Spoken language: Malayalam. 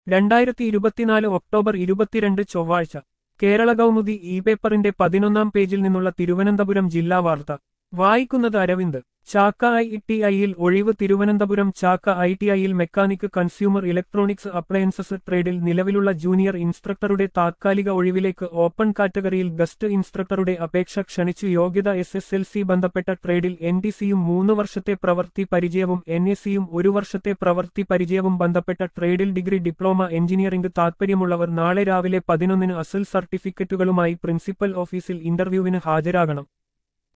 രണ്ടായിരത്തി ഇരുപത്തിനാല് ഒക്ടോബർ ഇരുപത്തിരണ്ട് ചൊവ്വാഴ്ച കേരള കൗമുദി ഇ പേപ്പറിന്റെ പതിനൊന്നാം പേജിൽ നിന്നുള്ള തിരുവനന്തപുരം ജില്ലാ വാർത്ത വായിക്കുന്നത് അരവിന്ദ് ചാക്ക ഐ ടി ഐയിൽ ഒഴിവ് തിരുവനന്തപുരം ചാക്ക ഐ ടി ഐയിൽ മെക്കാനിക് കൺസ്യൂമർ ഇലക്ട്രോണിക്സ് അപ്ലയൻസസ് ട്രേഡിൽ നിലവിലുള്ള ജൂനിയർ ഇൻസ്ട്രക്ടറുടെ താത്കാലിക ഒഴിവിലേക്ക് ഓപ്പൺ കാറ്റഗറിയിൽ ഗസ്റ്റ് ഇൻസ്ട്രക്ടറുടെ അപേക്ഷ ക്ഷണിച്ചു യോഗ്യത എസ് എസ് എൽ സി ബന്ധപ്പെട്ട ട്രേഡിൽ എൻ ഡി സിയും മൂന്ന് വർഷത്തെ പ്രവൃത്തി പരിചയവും എൻ എസ് സിയും ഒരു വർഷത്തെ പ്രവൃത്തി പരിചയവും ബന്ധപ്പെട്ട ട്രേഡിൽ ഡിഗ്രി ഡിപ്ലോമ എഞ്ചിനീയറിംഗ് താൽപ്പര്യമുള്ളവർ നാളെ രാവിലെ പതിനൊന്നിന് അസൽ സർട്ടിഫിക്കറ്റുകളുമായി പ്രിൻസിപ്പൽ ഓഫീസിൽ ഇന്റർവ്യൂവിന് ഹാജരാകണം